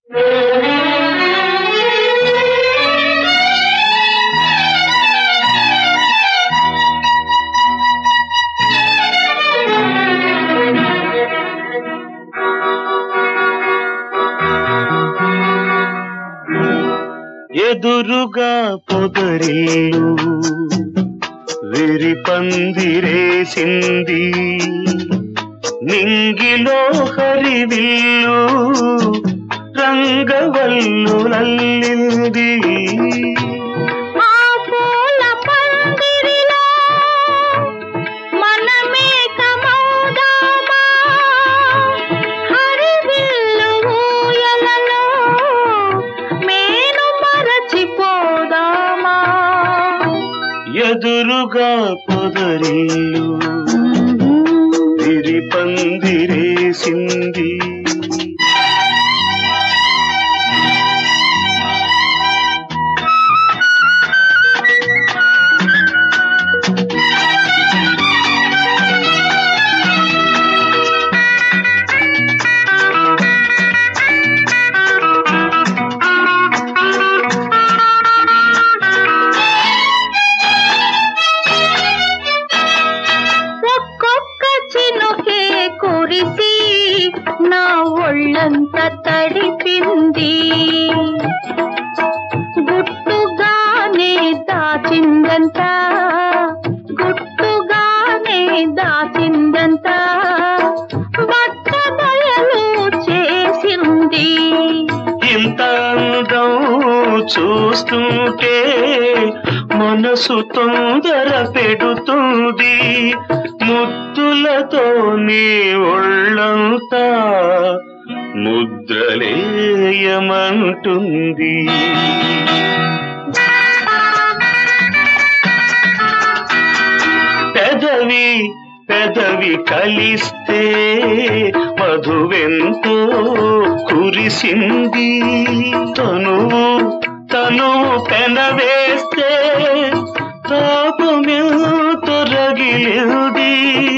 ఎదురుగా పొదరిల్లు విరి పందిరేసింది నింగిలో హరివిల్లు రంగవల్లు నల్లింది ఆ పూల పందిరిలో మనమే కమౌదామా హరివిల్లు ఊయలలో మేను మరచిపోదామా ఎదురుగా పొదరిల్లు విరి పందిరేసింది ఒక్కొక్క చినుకే కురిసి నా ఒళ్ళంత తడిపింది గుట్టుగానే దాచిందంత గుట్టుగానే దాచిందంత బట్ట బయలు చేసింది ఇంత అందం చూస్తుంటే మనసు తొందర పెడుతుంది ముద్దులతో నీ ఒళ్ళంతా ముద్రలేయమంటుంది పెదవి పెదవి కలిస్తే మధువెంతో కురిసింది తనువు తను పెనవేస్తే తాపమెంతో రగిలింది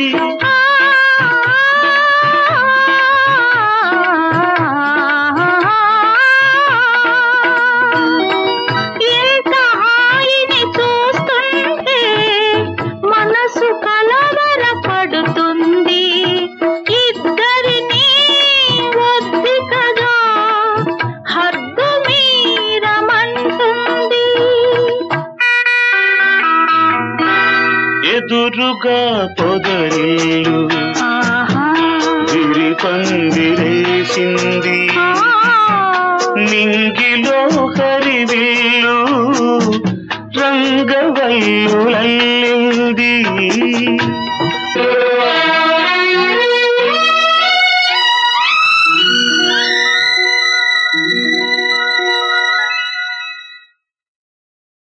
ఇంత హాయిని చూస్తుంటే మనసు కలవరపడుతుంది ఇద్దరిని ఒద్దికగా హద్దు మీరమంటుంది ఎదురుగా పొదరిల్లు ఆహా విరి పందిరేసింది ఆ. నింగిలో హరివిల్లు రంగవల్లులల్లింది